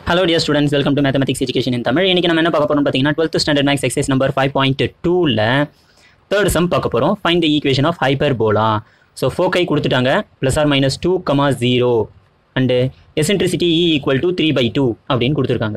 hello dear students welcome to mathematics education in Tamil இன்றைக்கி நம்ம என்ன பார்க்க போகிறோம் பார்த்தீங்கன்னா twelfth standard maths exercise number five point டூவில் தேர்ட் சம் பார்க்க போகிறோம் find the equation of hyperbola so ஃபோக்கை கொடுத்துட்டாங்க plus or minus two comma zero and eccentricity e equal to three by two அப்படின்னு கொடுத்துருக்காங்க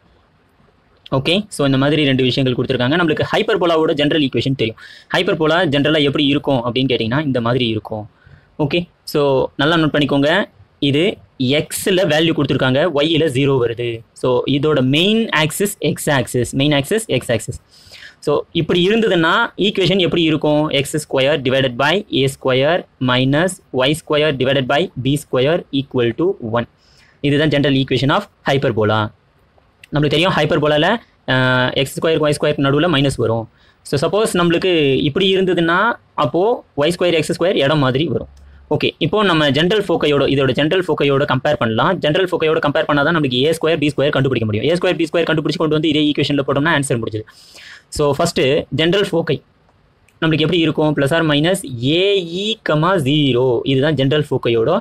ஓகே ஸோ இந்த மாதிரி ரெண்டு விஷயங்கள் கொடுத்துருக்காங்க நம்மளுக்கு ஹைப்பர் போலாவோட ஜென்ரல் ஈக்குவேஷன் தெரியும் ஹைப்பர் போலா ஜென்ரலாக எப்படி இருக்கும் அப்படின்னு கேட்டிங்கன்னா இந்த மாதிரி இருக்கும் ஓகே ஸோ நல்லா நோட் பண்ணிக்கோங்க இது எக்ஸில் வேல்யூ கொடுத்துருக்காங்க ஒய்யில் ஜீரோ வருது ஸோ இதோட main axis x axis main axis x axis so இப்படி இருந்ததுன்னா ஈக்குவேஷன் எப்படி இருக்கும் x square divided by a square minus y square divided by b square equal to one இதுதான் general equation of hyperbola நம்மளுக்கு தெரியும் ஹைப்பர் போலால x square y square நடுவில் மைனஸ் வரும் ஸோ சப்போஸ் நம்மளுக்கு இப்படி இருந்ததுன்னா அப்போது ஒய் ஸ்கொயர் எக்ஸ் ஸ்கொயர் இடம் மாதிரி வரும் ஓகே இப்போ நம்ம ஜென்ரல் ஃபோக்கையோட இதோட ஜென்ரல் ஃபோக்கையோட கம்பேர் பண்ணலாம் ஜென்ரல் ஃபோக்கையோட கம்பேர் பண்ணால் தான் நமக்கு ஏ ஸ்கொயர் பி ஸ்கொயர் கண்டுபிடிக்க முடியும் ஏ ஸ்கொயர் பி ஸ்கொயர் கண்டுபிடிச்சு கொண்டு வந்து இதே ஈக்குவேஷனில் போட்டோம்னா ஆன்சர் முடிஞ்சது ஸோ ஃபஸ்ட்டு ஜென்ரல் ஃபோக்கை நம்மளுக்கு எப்படி இருக்கும் plus or minus a e comma zero இதுதான் ஜென்ரல் ஃபோக்கையோட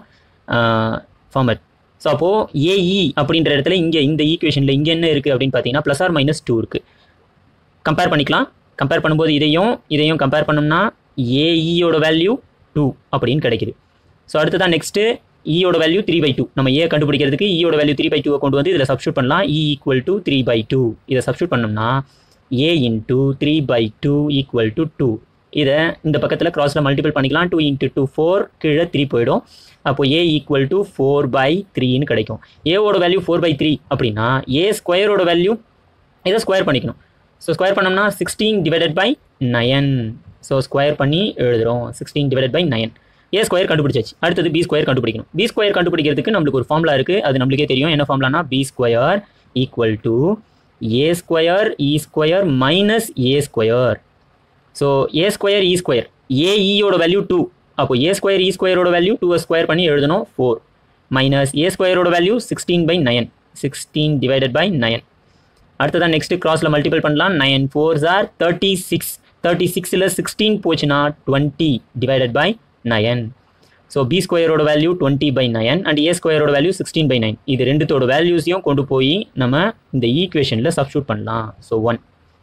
ஃபார்மட் ஸோ அப்போது ஏஇ அப்படின்ற இடத்துல இங்கே இந்த ஈக்குவேஷனில் இங்கே என்ன இருக்குது அப்படின்னு பார்த்தீங்கன்னா ப்ளஸ் ஆர் மைனஸ் டூ இருக்குது கம்பேர் பண்ணிக்கலாம் கம்பேர் பண்ணும்போது இதையும் இதையும் கம்பேர் பண்ணோம்னா ஏஇயோட வேல்யூ டூ அப்படின்னு கிடைக்குது ஸோ அடுத்ததான் நெக்ஸ்ட்டு ஈயோட வேல்யூ த்ரீ பை டூ நம்ம ஏ கண்டுபிடிக்கிறதுக்கு ஈயோட வேல்யூ த்ரீ பை டூவை கொண்டு வந்து இதில் சப்ஸ்டியூட் பண்ணலாம் e equal to three by two இதை சப்ஸ்டியூட் பண்ணோம்னா a into three by two equal to two இதை இந்த பக்கத்தில் கிராஸில் மல்டிபிள் பண்ணிக்கலாம் டூ இன்ட்டு டூ ஃபோர் கீழே த்ரீ போயிடும் அப்போ a equal to four by த்ரீன்னு கிடைக்கும் ஏவோட வேல்யூ ஃபோர் பை த்ரீ அப்படின்னா ஏ ஸ்கொயரோட வேல்யூ இதை ஸ்கொயர் பண்ணிக்கணும் ஸோ ஸ்கொயர் பண்ணோம்னா sixteen divided by nine so square பண்ணி எழுதுகிறோம் sixteen divided by nine a square கண்டுபிடிச்சாச்சு அடுத்தது பி ஸ்கொயர் கண்டுபிடிக்கணும் பி ஸ்கொயர் கண்டுபிடிக்கிறதுக்கு நம்மளுக்கு ஒரு ஃபார்முலா இருக்குது அது நம்மளுக்கே தெரியும் என்ன ஃபார்முலானா b square equal to a square e square minus a square so a square e square ஏஇயோட வேல்யூ டூ அப்போ ஏ ஸ்கொயர் இ ஸ்கொயரோட வேல்யூ டூ ஸ்கொயர் பண்ணி எழுதணும் ஃபோர் மைனஸ் ஏ ஸ்கொயரோட value sixteen by nine sixteen divided by nine அடுத்ததான் next கிராஸில் multiple பண்ணலாம் nine fours are thirty six thirty சிக்ஸில் சிக்ஸ்டீன் போச்சுன்னா twenty divided by nine so b ஸ்கொயரோட value twenty by nine and a ஸ்கொயரோட value sixteen by nine இது ரெண்டுத்தோட வேல்யூஸையும் கொண்டு போய் நம்ம இந்த ஈக்குவேஷனில் சப்ஸ்டியூட் பண்ணலாம் ஸோ ஒன்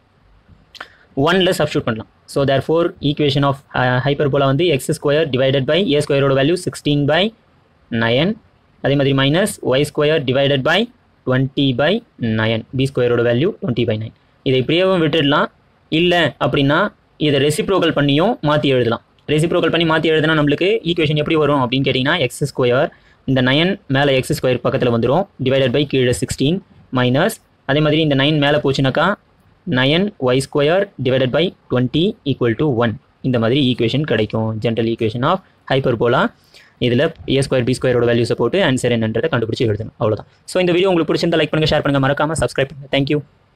ஒனில் சப்ஸ்டியூட் பண்ணலாம் so therefore equation of hyperbola வந்து x square divided by a ஸ்கொயரோட வேல்யூ சிக்ஸ்டீன் பை நயன் அதே மாதிரி minus y square divided by twenty by nine b ஸ்கொயரோட வேல்யூ டுவெண்ட்டி பை நைன் இதை இப்படியேவும் விட்டுடலாம் இல்லை அப்படின்னா இதை ரெசிப்ரோக்கல் பண்ணியும் மாற்றி எழுதலாம் ரெசிப்ரோக்கல் பண்ணி மாற்றி எழுதுனா நம்மளுக்கு ஈக்குவேஷன் எப்படி வரும் அப்படின்னு கேட்டிங்கன்னா எக்ஸ் ஸ்கொயர் இந்த நயன் மேலே எக்ஸ் ஸ்கொயர் பக்கத்தில் வந்துடும் டிவைடட் பை கீழே சிக்ஸ்டீன் மைனஸ் அதே மாதிரி இந்த நைன் மேலே போச்சுனாக்கா nine y square divided by twenty equal to one இந்த மாதிரி ஈக்குவேஷன் கிடைக்கும் ஜென்ரல் ஈக்குவேஷன் ஆஃப் ஹைப்பர் போலா இதில் ஏ ஸ்கொயர் பி ஸ்கொயரோட வேல்யூஸை போட்டு ஆன்சர் என்னன்றதை கண்டுபிடிச்சி எழுதணும் அவ்வளோதான் ஸோ இந்த வீடியோ உங்களுக்கு பிடிச்சிருந்தா லைக் பண்ணுங்கள் ஷேர் பண்ணுங்கள் மறக்காமல் சப்ஸ்கிரைப் பண்ணுங்கள் தேங்க்யூ